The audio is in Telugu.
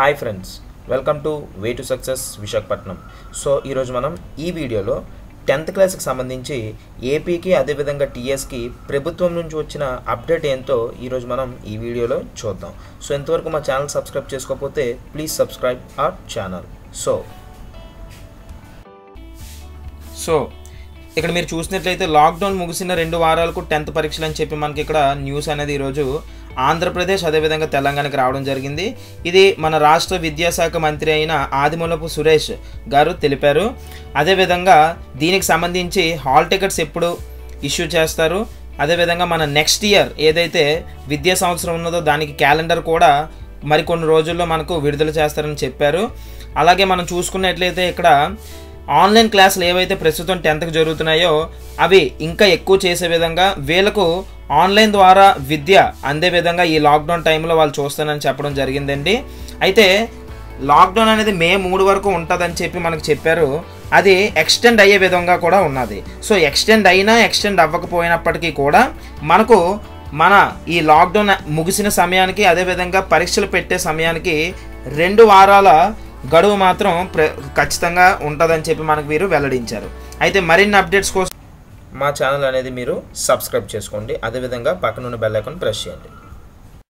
hi friends welcome to way to success Visakhapatnam so ఈరోజు మనం ఈ వీడియోలో టెన్త్ క్లాస్కి సంబంధించి ఏపీకి అదేవిధంగా టీఎస్కి ప్రభుత్వం నుంచి వచ్చిన అప్డేట్ ఏంటో ఈరోజు మనం ఈ వీడియోలో చూద్దాం సో ఇంతవరకు మా ఛానల్ సబ్స్క్రైబ్ చేసుకోకపోతే please subscribe our channel so so ఇక్కడ మీరు చూసినట్లయితే లాక్డౌన్ ముగిసిన రెండు వారాలకు టెన్త్ పరీక్షలు అని చెప్పి మనకి ఇక్కడ న్యూస్ అనేది ఈరోజు ఆంధ్రప్రదేశ్ అదేవిధంగా తెలంగాణకి రావడం జరిగింది ఇది మన రాష్ట్ర విద్యాశాఖ మంత్రి అయిన ఆదిమూలపు సురేష్ గారు తెలిపారు అదేవిధంగా దీనికి సంబంధించి హాల్ టికెట్స్ ఎప్పుడు ఇష్యూ చేస్తారు అదేవిధంగా మన నెక్స్ట్ ఇయర్ ఏదైతే విద్యా సంవత్సరం ఉన్నదో దానికి క్యాలెండర్ కూడా మరికొన్ని రోజుల్లో మనకు విడుదల చేస్తారని చెప్పారు అలాగే మనం చూసుకున్నట్లయితే ఇక్కడ ఆన్లైన్ క్లాసులు ఏవైతే ప్రస్తుతం టెన్త్కి జరుగుతున్నాయో అవి ఇంకా ఎక్కువ చేసే విధంగా వీళ్ళకు ఆన్లైన్ ద్వారా విద్య అందే విధంగా ఈ లాక్డౌన్ టైంలో వాళ్ళు చూస్తానని చెప్పడం జరిగిందండి అయితే లాక్డౌన్ అనేది మే మూడు వరకు ఉంటుందని చెప్పి మనకు చెప్పారు అది ఎక్స్టెండ్ అయ్యే విధంగా కూడా ఉన్నది సో ఎక్స్టెండ్ అయినా ఎక్స్టెండ్ అవ్వకపోయినప్పటికీ కూడా మనకు మన ఈ లాక్డౌన్ ముగిసిన సమయానికి అదేవిధంగా పరీక్షలు పెట్టే సమయానికి రెండు వారాల గడువు మాత్రం ప్ర ఖచ్చితంగా ఉంటుందని చెప్పి మనకు వీరు వెల్లడించారు అయితే మరిన్ని అప్డేట్స్ కోసం మా ఛానల్ అనేది మీరు సబ్స్క్రైబ్ చేసుకోండి అదేవిధంగా పక్కనున్న బెల్ ఐకాన్ ప్రెస్ చేయండి